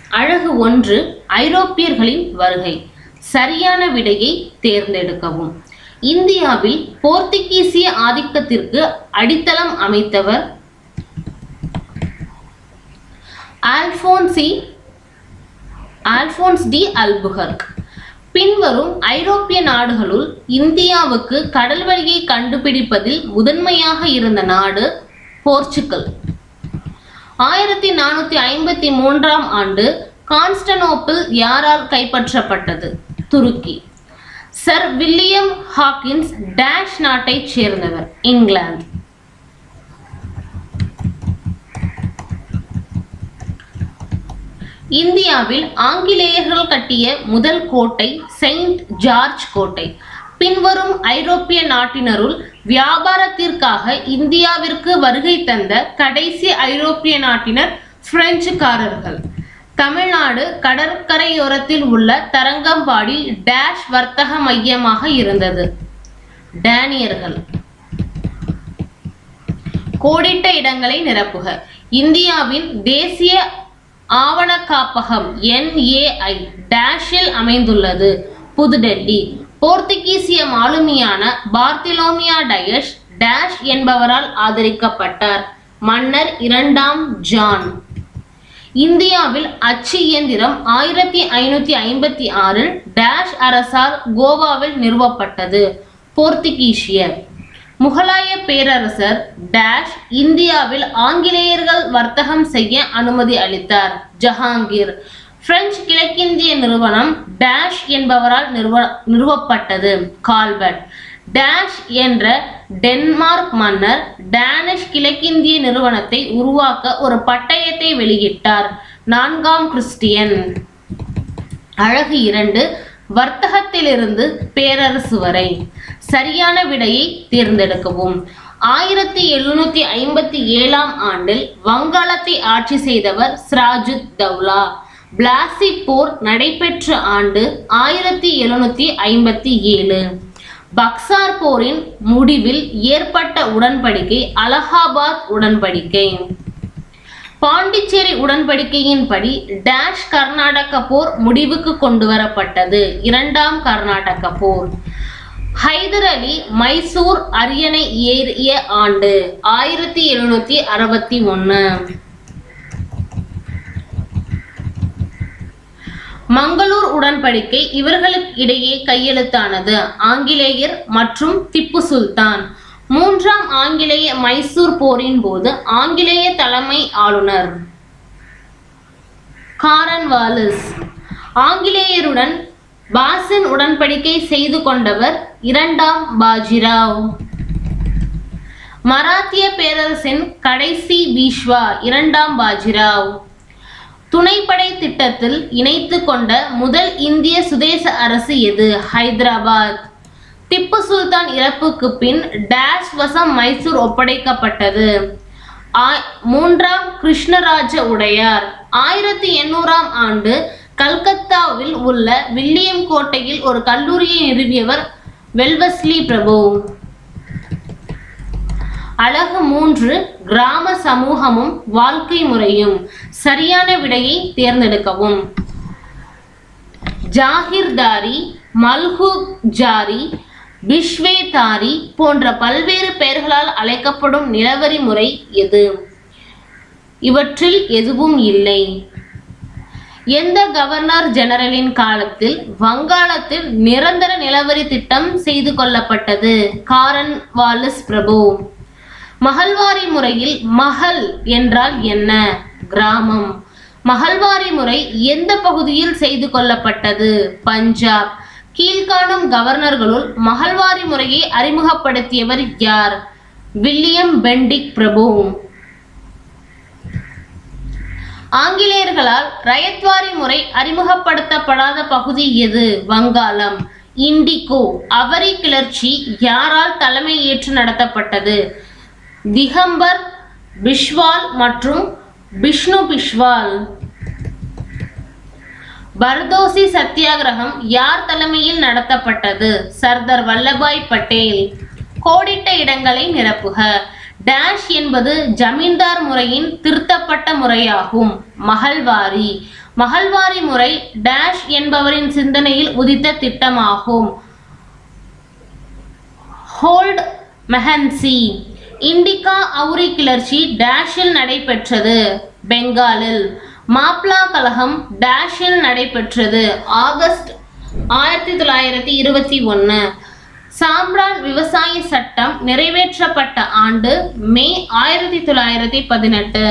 அழகு ஒன்று ஐரோப்பியர்களின் வருகை சரியான விடையை தேர்ந்தெடுக்கவும் இந்தியாவில் போர்த்துகீசிய ஆதிக்கத்திற்கு அடித்தளம் அமைத்தவர் ஆல்போன்சி ஆல்போன்ஸ் டி அல்புகர்க் பின்வரும் ஐரோப்பிய நாடுகளுள் இந்தியாவுக்கு கடல் வழியை கண்டுபிடிப்பதில் முதன்மையாக இருந்த நாடு போர்ச்சுகல் ஆயிரத்தி நானூத்தி ஐம்பத்தி மூன்றாம் ஆண்டு கான்ஸ்டனோப்பிள் யாரால் கைப்பற்றப்பட்டது துருக்கி சர் வில்லியம் ஹாக்கின்ஸ் டேஷ் நாட்டைச் சேர்ந்தவர் இங்கிலாந்து இந்தியாவில் ஆங்கிலேயர்கள் கட்டிய முதல் கோட்டை செயின்ட் ஜார்ஜ் கோட்டை பின்வரும் ஐரோப்பிய நாட்டினருள் வியாபாரத்திற்காக இந்தியாவிற்கு வருகை தந்த கடைசி ஐரோப்பிய நாட்டினர் பிரெஞ்சுக்காரர்கள் தமிழ்நாடு கடற்கரையோரத்தில் உள்ள தரங்கம்பாடி டேஷ் வர்த்தக மையமாக இருந்தது டேனியர்கள் கோடிட்ட இடங்களை நிரப்புக இந்தியாவின் தேசிய ஆவண காப்பகம் என்ஏஐ டேஷில் அமைந்துள்ளது புதுடெல்லி போர்த்துகீசிய மாலுமியான பார்த்திலோமியா டயஷ் டேஷ் என்பவரால் ஆதரிக்கப்பட்டார் மன்னர் இரண்டாம் ஜான் இந்தியாவில் அச்சு இயந்திரம் ஆயிரத்தி ஐநூத்தி ஐம்பத்தி ஆறில் டேஷ் அரசால் கோவாவில் நிறுவப்பட்டது போர்த்துகீசியர் முகலாய பேரரசர் டேஷ் இந்தியாவில் ஆங்கிலேயர்கள் வர்த்தகம் செய்ய அனுமதி அளித்தார் ஜஹாங்கீர் பிரெஞ்சு கிழக்கிந்திய நிறுவனம் டேஷ் என்பவரால் நிறுவ நிறுவப்பட்டது கால்பர்ட் டேஷ் என்ற டென்மார்க் மன்னர் டேனிஷ் கிழக்கிந்திய நிறுவனத்தை உருவாக்க ஒரு பட்டயத்தை வெளியிட்டார் நான்காம் கிறிஸ்டியன் அழகு இரண்டு வர்த்தகத்திலிருந்து பேரரசு வரை சரியான விடையை தேர்ந்தெடுக்கவும் ஆயிரத்தி எழுநூத்தி ஐம்பத்தி ஏழாம் ஆண்டில் வங்காளத்தை ஆட்சி செய்தவர் சிராஜுத் தௌலா பிளாசி போர் நடைபெற்ற ஆண்டு ஆயிரத்தி எழுநூத்தி ஐம்பத்தி ஏழு பக்சார் போரின் முடிவில் ஏற்பட்ட உடன்படிக்கை அலகாபாத் உடன்படிக்கை பாண்டிச்சேரி உடன்படிக்கையின்படி டேஷ் கர்நாடக போர் முடிவுக்கு கொண்டு வரப்பட்டது இரண்டாம் கர்நாடக போர் ஹைதர் அலி மைசூர் அரியணை ஏறிய ஆண்டு ஆயிரத்தி எழுநூத்தி அறுபத்தி ஒன்னு மங்களூர் உடன்படிக்கை இவர்களுக்கு இடையே கையெழுத்தானது ஆங்கிலேயர் மற்றும் திப்பு சுல்தான் மூன்றாம் ஆங்கிலேய மைசூர் போரின் போது ஆங்கிலேய தலைமை ஆளுநர் காரன் வாலிஸ் ஆங்கிலேயருடன் பாசின் உடன்படிக்கை செய்து கொண்டவர் இரண்டாம் பாஜிராவ் மராத்திய பேரரசின் கடைசி பீஷ்வா இரண்டாம் பாஜிராவ் துணைப்படை திட்டத்தில் இணைத்து கொண்ட முதல் இந்திய சுதேச அரசு எது ஹைதராபாத் திப்பு சுல்தான் இறப்புக்கு பின் டேஷ் வசம் மைசூர் ஒப்படைக்கப்பட்டது ஆ- மூன்றாம் கிருஷ்ணராஜ உடையார் ஆயிரத்தி எண்ணூறாம் ஆண்டு கல்கத்தாவில் உள்ள வில்லியம் கோட்டையில் ஒரு கல்லூரியை நிறுவியவர் வெல்வஸ்லி பிரபு அழகு மூன்று கிராம சமூகமும் வாழ்க்கை முறையும் சரியான விடையை தேர்ந்தெடுக்கவும் ஜாகிர்தாரி மல்ஹூக் ஜாரி பிஷ்வேதாரி போன்ற பல்வேறு பெயர்களால் அழைக்கப்படும் நிலவரி முறை எது இவற்றில் எதுவும் இல்லை எந்த கவர்னர் ஜெனரலின் காலத்தில் வங்காளத்தில் நிரந்தர நிலவரி திட்டம் செய்து கொள்ளப்பட்டது காரன் வாலிஸ் பிரபு மகள்வாரி முறையில் மகள் என்றால் என்ன கிராமம் மகள்வாரி முறை எந்த பகுதியில் செய்து கொள்ளப்பட்டது பஞ்சாப் கீழ்காணும் கவர்னர்களுள் மகள்வாரி முறையை அறிமுகப்படுத்தியவர் யார் வில்லியம் பெண்டிக் பிரபு ஆங்கிலேயர்களால் ரயத்வாரி முறை அறிமுகப்படுத்தப்படாத பகுதி எது வங்காளம் இண்டிகோ அவரி கிளர்ச்சி யாரால் தலைமை ஏற்று நடத்தப்பட்டது திகம்பர் பிஷ்வால் மற்றும் பிஷ்ணு பிஷ்வால் பர்தோசி சத்தியாகிரகம் யார் தலைமையில் நடத்தப்பட்டது சர்தார் வல்லபாய் பட்டேல் கோடிட்ட இடங்களை நிரப்புக டேஷ் என்பது ஜமீன்தார் முறையின் திருத்தப்பட்ட முறையாகும் மகள்வாரி மகள்வாரி முறை டேஷ் என்பவரின் சிந்தனையில் உதித்த திட்டமாகும் ஹோல்ட் மெஹன்சி இண்டிகா அவுரி கிளர்ச்சி டேஷில் நடைபெற்றது பெங்காலில் மாப்ளா கழகம் டேஷில் நடைபெற்றது ஆகஸ்ட் ஆயிரத்தி தொள்ளாயிரத்தி இருபத்தி ஒன்று சாம்ரான் விவசாய சட்டம் நிறைவேற்றப்பட்ட ஆண்டு மே ஆயிரத்தி தொள்ளாயிரத்தி பதினெட்டு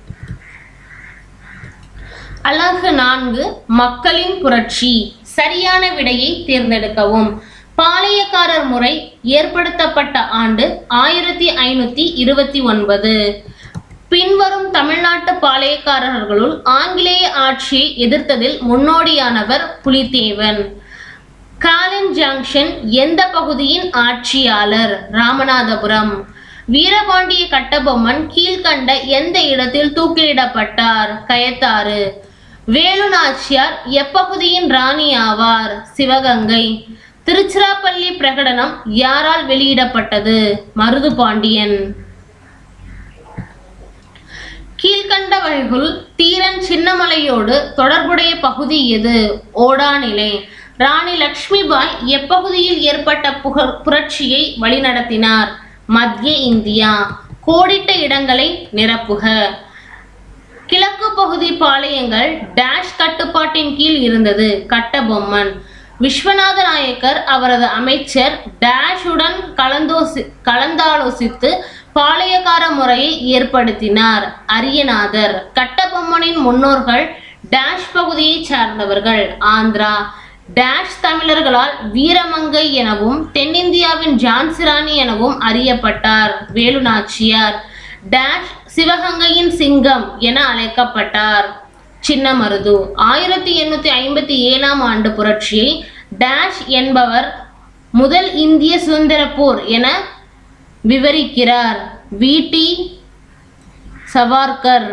அலகு நான்கு மக்களின் புரட்சி சரியான விடையை தேர்ந்தெடுக்கவும் பாளையக்காரர் முறை ஏற்படுத்தப்பட்ட ஆண்டு ஆயிரத்தி ஐநூத்தி இருபத்தி ஒன்பது பின்வரும் தமிழ்நாட்டு பாளையக்காரர்களுள் ஆங்கிலேய ஆட்சியை எதிர்த்ததில் முன்னோடியானவர் புலித்தேவன் காலின் ஜங்ஷன் எந்த பகுதியின் ஆட்சியாளர் ராமநாதபுரம் வீரபாண்டிய கட்டபொம்மன் கீழ்கண்ட எந்த இடத்தில் தூக்கிலிடப்பட்டார் கயத்தாறு வேலு நாச்சியார் எப்பகுதியின் ராணி ஆவார் சிவகங்கை திருச்சிராப்பள்ளி பிரகடனம் யாரால் வெளியிடப்பட்டது மருது பாண்டியன் கீழ்கண்ட வகைகளுள் தீரன் சின்னமலையோடு தொடர்புடைய பகுதி எது ஓடாநிலை ராணி லக்ஷ்மிபாய் எப்பகுதியில் ஏற்பட்ட புகழ் புரட்சியை வழிநடத்தினார் மத்திய இந்தியா கோடிட்ட இடங்களை நிரப்புக கிழக்கு பகுதி பாளையங்கள் டேஷ் கட்டுப்பாட்டின் கீழ் இருந்தது கட்டபொம்மன் விஸ்வநாத நாயக்கர் அவரது அமைச்சர் டேஷுடன் கலந்தோசி கலந்தாலோசித்து பாளையக்கார முறையை ஏற்படுத்தினார் அரியநாதர் கட்டபொம்மனின் முன்னோர்கள் டேஷ் பகுதியைச் சார்ந்தவர்கள் ஆந்திரா டேஷ் தமிழர்களால் வீரமங்கை எனவும் தென்னிந்தியாவின் ஜான்சிராணி எனவும் அறியப்பட்டார் வேலு நாச்சியார் டேஷ் சிவகங்கையின் சிங்கம் என அழைக்கப்பட்டார் சின்னமருது ஆயிரத்தி எண்ணூத்தி ஐம்பத்தி ஏழாம் ஆண்டு புரட்சியை டேஷ் என்பவர் முதல் இந்திய சுதந்திர போர் என விவரிக்கிறார் விடி சவார்கர்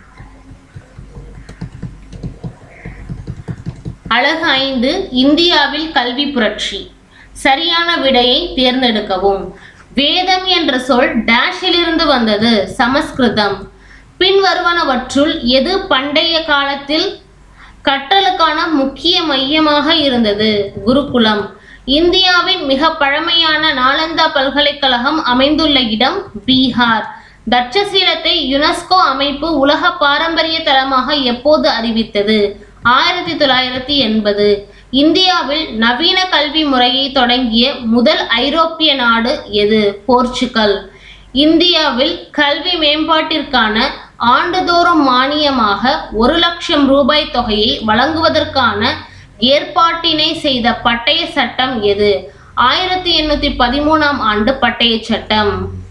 அழகு ஐந்து இந்தியாவில் கல்வி புரட்சி சரியான விடையை தேர்ந்தெடுக்கவும் வேதம் என்ற சொல் டேஷிலிருந்து வந்தது சமஸ்கிருதம் பின்வருவனவற்றுள் எது பண்டைய காலத்தில் கற்றலுக்கான முக்கிய மையமாக இருந்தது குருகுலம் இந்தியாவின் மிக பழமையான நாலந்தா பல்கலைக்கழகம் அமைந்துள்ள இடம் பீகார் தட்சசீலத்தை யுனெஸ்கோ அமைப்பு உலக பாரம்பரிய தலமாக எப்போது அறிவித்தது ஆயிரத்தி தொள்ளாயிரத்தி எண்பது இந்தியாவில் நவீன கல்வி முறையை தொடங்கிய முதல் ஐரோப்பிய நாடு எது போர்ச்சுகல் இந்தியாவில் கல்வி மேம்பாட்டிற்கான ஆண்டுதோறும் மானியமாக ஒரு லட்சம் ரூபாய் தொகையை வழங்குவதற்கான ஏற்பாட்டினை செய்த பட்டய சட்டம் எது ஆயிரத்தி எண்ணூத்தி பதிமூணாம் ஆண்டு பட்டய சட்டம்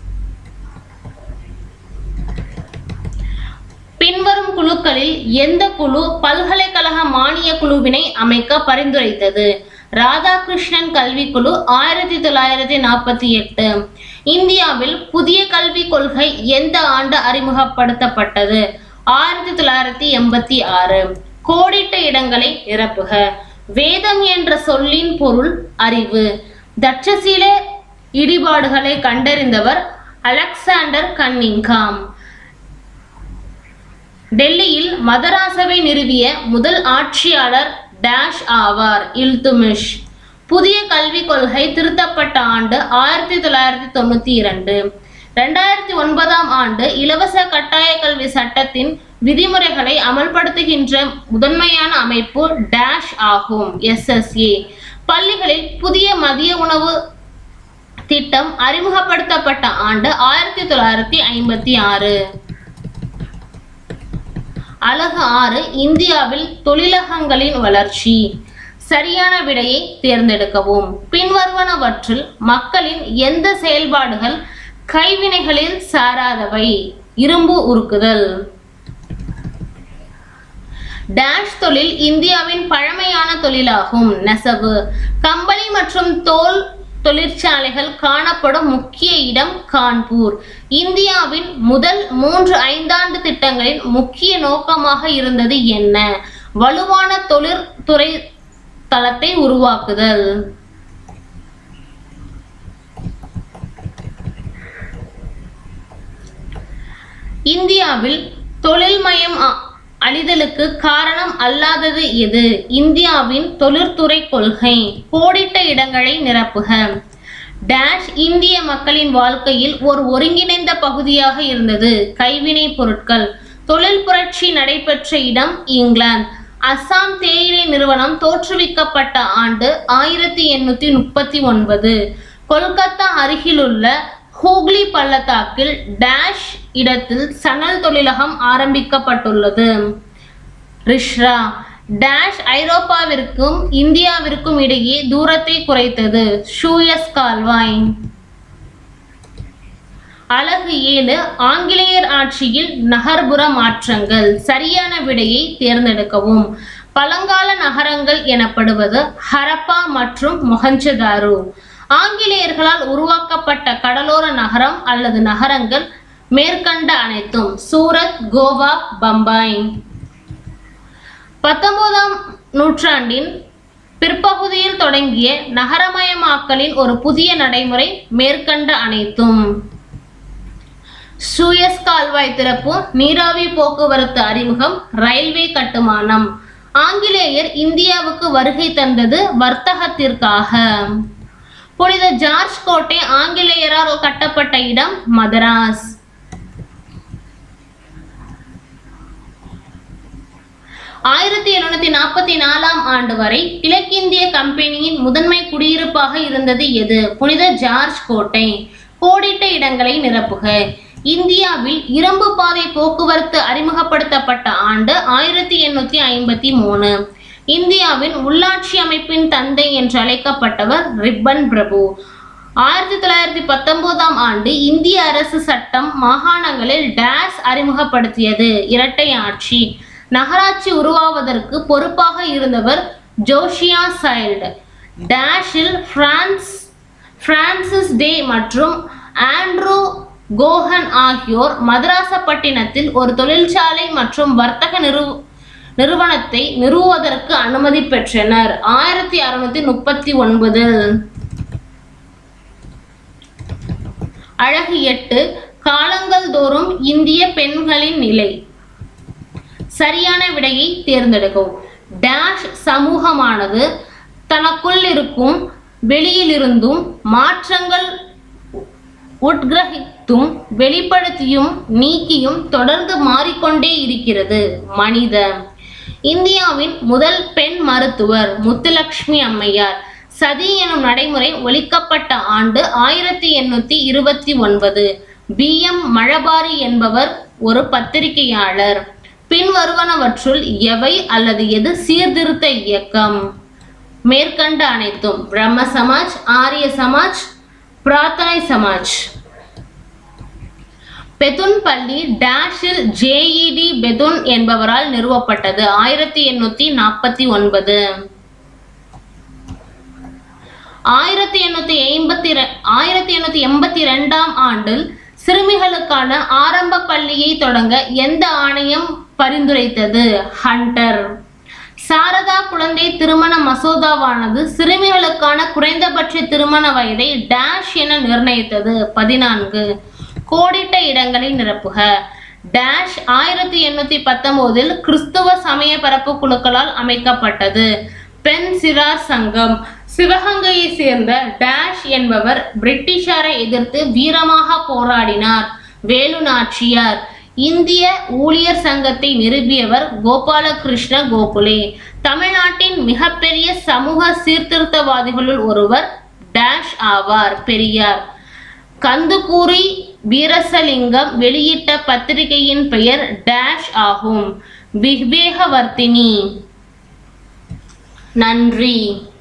பின்வரும் குழுக்களில் எந்த குழு பல்கலைக்கழக மானிய குழுவினை அமைக்க பரிந்துரைத்தது ராதாகிருஷ்ணன் கல்விக்குழு ஆயிரத்தி தொள்ளாயிரத்தி நாற்பத்தி எட்டு இந்தியாவில் புதிய கல்விக் கொள்கை எந்த ஆண்டு அறிமுகப்படுத்தப்பட்டது ஆயிரத்தி தொள்ளாயிரத்தி எண்பத்தி ஆறு கோடிட்ட இடங்களை நிரப்புக வேதம் என்ற சொல்லின் பொருள் அறிவு தட்சசீல இடிபாடுகளை கண்டறிந்தவர் அலெக்சாண்டர் கன்னிங்காம் டெல்லியில் மதராசவை நிறுவிய முதல் ஆட்சியாளர் டேஷ் ஆவார் இல்துமிஷ் புதிய கல்விக் கொள்கை திருத்தப்பட்ட ஆண்டு ஆயிரத்தி தொள்ளாயிரத்தி தொண்ணூத்தி இரண்டு ரெண்டாயிரத்தி ஒன்பதாம் ஆண்டு இலவச கட்டாய கல்வி சட்டத்தின் விதிமுறைகளை அமல்படுத்துகின்ற முதன்மையான அமைப்பு டேஷ் ஆகும் எஸ்எஸ்ஏ பள்ளிகளில் புதிய மதிய உணவு திட்டம் அறிமுகப்படுத்தப்பட்ட ஆண்டு ஆயிரத்தி தொள்ளாயிரத்தி ஐம்பத்தி ஆறு அழகு ஆறு இந்தியாவில் தொழிலகங்களின் வளர்ச்சி சரியான விடையை தேர்ந்தெடுக்கவும் பின்வருவனவற்றில் மக்களின் எந்த செயல்பாடுகள் கைவினைகளில் சாராதவை இரும்பு உருக்குதல் டேஷ் தொழில் இந்தியாவின் பழமையான தொழிலாகும் நெசவு கம்பளி மற்றும் தோல் தொழிற்சாலைகள் காணப்படும் முக்கிய இடம் கான்பூர் இந்தியாவின் முதல் மூன்று ஐந்தாண்டு திட்டங்களின் முக்கிய நோக்கமாக இருந்தது என்ன வலுவான தொழிற்துறை தளத்தை உருவாக்குதல் இந்தியாவில் தொழில்மயம் அ- அழிதலுக்கு காரணம் அல்லாதது எது இந்தியாவின் தொழிற்துறை கொள்கை கோடிட்ட இடங்களை நிரப்புக டேஷ் இந்திய மக்களின் வாழ்க்கையில் ஒரு ஒருங்கிணைந்த பகுதியாக இருந்தது கைவினைப் பொருட்கள் தொழில் புரட்சி நடைபெற்ற இடம் இங்கிலாந்து அஸ்ஸாம் தேயிலை நிறுவனம் தோற்றுவிக்கப்பட்ட ஆண்டு ஆயிரத்தி எண்ணூத்தி முப்பத்தி ஒன்பது கொல்கத்தா அருகிலுள்ள ஹூக்ளி பள்ளத்தாக்கில் டேஷ் இடத்தில் சணல் தொழிலகம் ஆரம்பிக்கப்பட்டுள்ளது ரிஷ்ரா டேஷ் ஐரோப்பாவிற்கும் இந்தியாவிற்கும் இடையே தூரத்தை குறைத்தது ஷூயஸ் கால்வாய் அழகு ஏழு ஆங்கிலேயர் ஆட்சியில் நகர்ப்புற மாற்றங்கள் சரியான விடையை தேர்ந்தெடுக்கவும் பழங்கால நகரங்கள் எனப்படுவது ஹரப்பா மற்றும் மொஹஞ்சதாரு ஆங்கிலேயர்களால் உருவாக்கப்பட்ட கடலோர நகரம் அல்லது நகரங்கள் மேற்கண்ட அனைத்தும் சூரத் கோவா பம்பாய் பத்தொன்பதாம் நூற்றாண்டின் பிற்பகுதியில் தொடங்கிய நகரமயமாக்கலின் ஒரு புதிய நடைமுறை மேற்கண்ட அனைத்தும் சூயஸ் கால்வாய் திறப்பு நீராவி போக்குவரத்து அறிமுகம் ரயில்வே கட்டுமானம் ஆங்கிலேயர் இந்தியாவுக்கு வருகை தந்தது வர்த்தகத்திற்காக புனித ஜார்ஜ் கோட்டை ஆங்கிலேயரால் கட்டப்பட்ட இடம் மதராஸ் ஆயிரத்தி எழுநூத்தி நாற்பத்தி நாலாம் ஆண்டு வரை கிழக்கிந்திய கம்பெனியின் முதன்மை குடியிருப்பாக இருந்தது எது புனித ஜார்ஜ் கோட்டை கோடிட்ட இடங்களை நிரப்புக இந்தியாவில் இரும்பு பாதை போக்குவரத்து அறிமுகப்படுத்தப்பட்ட ஆண்டு ஆயிரத்தி எண்ணூத்தி ஐம்பத்தி மூணு இந்தியாவின் உள்ளாட்சி அமைப்பின் தந்தை என்று அழைக்கப்பட்டவர் ரிப்பன் பிரபு ஆயிரத்தி தொள்ளாயிரத்தி பத்தொன்பதாம் ஆண்டு இந்திய அரசு சட்டம் மாகாணங்களில் டேஸ் அறிமுகப்படுத்தியது இரட்டை ஆட்சி நகராட்சி உருவாவதற்கு பொறுப்பாக இருந்தவர் ஜோஷியா சைல்டு டேஷில் பிரான்ஸ் பிரான்சிஸ் டே மற்றும் ஆண்ட்ரூ கோஹன் ஆகியோர் மதராசப்பட்டினத்தில் ஒரு தொழிற்சாலை மற்றும் வர்த்தக நிறு நிறுவனத்தை நிறுவுவதற்கு அனுமதி பெற்றனர் ஆயிரத்தி அறுநூத்தி முப்பத்தி ஒன்பதில் அழகு எட்டு காலங்கள் தோறும் இந்திய பெண்களின் நிலை சரியான விடையை தேர்ந்தெடுக்கவும் டேஷ் சமூகமானது தனக்குள் இருக்கும் வெளியிலிருந்தும் மாற்றங்கள் உட்கிரகித்தும் வெளிப்படுத்தியும் நீக்கியும் தொடர்ந்து மாறிக்கொண்டே இருக்கிறது மனித இந்தியாவின் முதல் பெண் மருத்துவர் முத்துலட்சுமி அம்மையார் சதி எனும் நடைமுறை ஒழிக்கப்பட்ட ஆண்டு ஆயிரத்தி எண்ணூத்தி இருபத்தி ஒன்பது பி எம் மழபாரி என்பவர் ஒரு பத்திரிகையாளர் பின்வருவனவற்றுள் எவை அல்லது எது சீர்திருத்த இயக்கம் மேற்கண்ட அனைத்தும் பிரம்ம சமாஜ் ஆரிய சமாஜ் பிரார்த்தனை சமாஜ் பெதுன் பள்ளி டேஷில் ஜேஇடி பெதுன் என்பவரால் நிறுவப்பட்டது ஆயிரத்தி எண்ணூத்தி நாற்பத்தி ஒன்பது ஆயிரத்தி எண்ணூத்தி எண்பத்தி ஆயிரத்தி எண்ணூத்தி எண்பத்தி ரெண்டாம் ஆண்டில் சிறுமிகளுக்கான ஆரம்ப பள்ளியை தொடங்க எந்த ஆணையம் பரிந்துரைத்தது ஹண்டர் சாரதா குழந்தை திருமண மசோதாவானது சிறுமிகளுக்கான குறைந்தபட்ச திருமண வயதை டேஷ் என நிர்ணயித்தது பதினான்கு கோடிட்ட இடங்களை நிரப்புக டேஷ் ஆயிரத்தி எண்ணூத்தி பத்தொன்பதில் கிறிஸ்துவ சமய பரப்பு குழுக்களால் அமைக்கப்பட்டது பெண் சிறார் சங்கம் சிவகங்கையை சேர்ந்த டேஷ் என்பவர் பிரிட்டிஷாரை எதிர்த்து வீரமாக போராடினார் வேலு நாச்சியார் இந்திய ஊழியர் சங்கத்தை நிறுவியவர் கோபாலகிருஷ்ண கோகுலே தமிழ்நாட்டின் மிகப்பெரிய சமூக சீர்திருத்தவாதிகளுள் ஒருவர் டேஷ் ஆவார் பெரியார் கந்துக்கூரி வீரசலிங்கம் வெளியிட்ட பத்திரிகையின் பெயர் டேஷ் ஆகும் விவேகவர்த்தினி நன்றி